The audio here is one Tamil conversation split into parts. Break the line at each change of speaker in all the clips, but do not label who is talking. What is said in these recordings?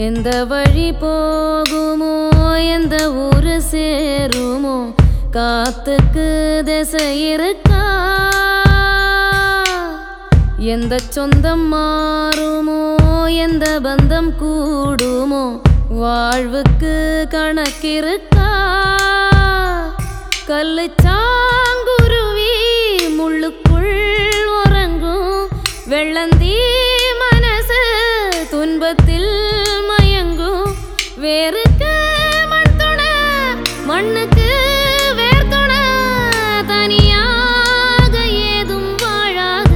எந்த வழி போகுமோ எந்த ஊரு சேருமோ காத்துக்கு திசை இருக்கா எந்த சொந்தம் மாறுமோ எந்த பந்தம் கூடுமோ வாழ்வுக்கு கணக்கிருக்கா கல்லு சாங்குருவி முள்ளுக்குள் உறங்கும் வெள்ளந்தி மனசு துன்பத்தில் மயங்கும் வேருக்கு மண் துணை மண்ணுக்கு வேர் துணை தனியாக ஏதும் வாழாது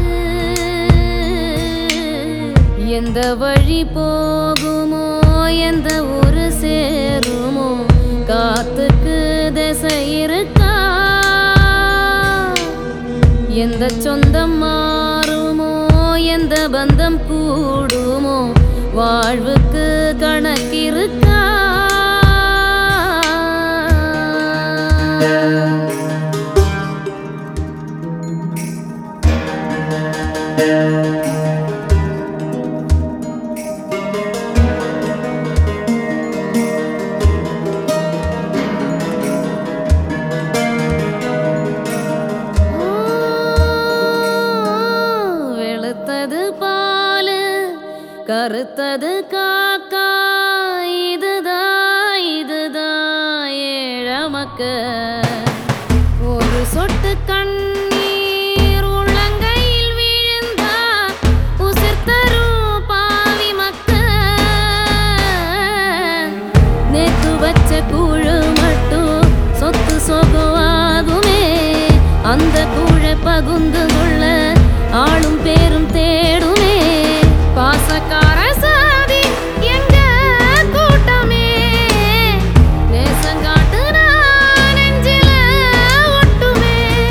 எந்த வழி போகுமோ எந்த ஊரு சேருமோ காத்துக்கு திசை இருக்கா எந்த சொந்தம் மாறுமோ எந்த பந்தம் கூடுமோ வாழ்வுக்கு கணக்கிருக்கா வெளுத்தது பாலு கருத்தது காக்கா இதுதான் இதுதான் ஏழமக்க ஒரு சொட்டு கண்ணீர் உள்ளங்கையில் விழுந்தா உசிர் தரும் பாவி மக்க நேத்து வச்ச கூழு மட்டும் சொத்து சொகுவாகுமே அந்த கூழை பகுந்து கொள்ள ஆளும் பேரும் தேடுமே பாசக்கார சாதி எங்க கூட்டமே நேசங்காட்டு நான் நெஞ்சில ஒட்டுமே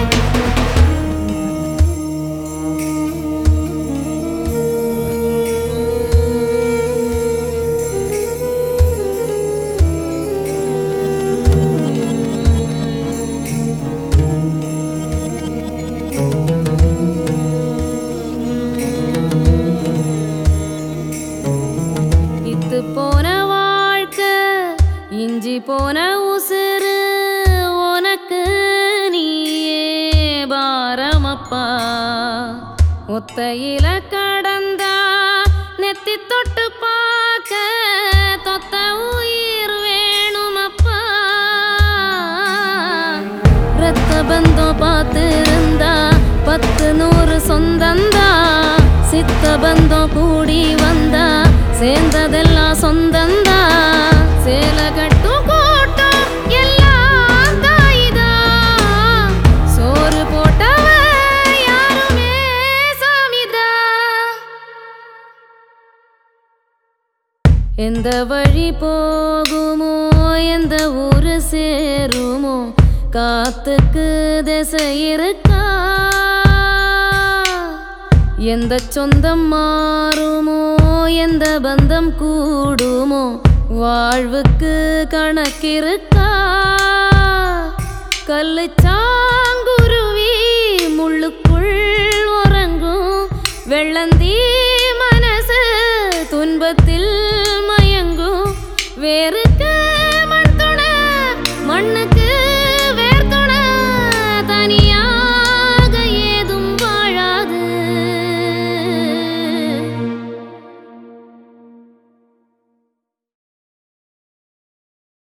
இத்து போன வாழ்க்கை இஞ்சி போன உசுறு உனக்கு நீயே பாரமப்பா ஒத்தையில கடந்தா நெத்தி தொட்டு பார்க்க தொத்த உயிர் வேணுமப்பா ரத்த பந்தம் பார்த்திருந்தா பத்து நூறு சொந்தந்தா சித்த பந்தம் கூடி வந்தா சேர்ந்ததெல்லாம் சொந்தந்தா சேல கட்டும் கூட்டம் எல்லாம் தாயிதா சோறு போட்டவ யாருமே சாமிதா எந்த வழி போகுமோ எந்த ஊரு சேருமோ காத்துக்கு திசை இருக்கா எந்த சொந்தம் மாறுமோ எந்த பந்தம் கூடுமோ வாழ்வுக்கு கணக்கிருக்கா கல்லு சாங்குருவி முள்ளுக்குள் உறங்கும் வெள்ளந்தி மனசு துன்பத்தில்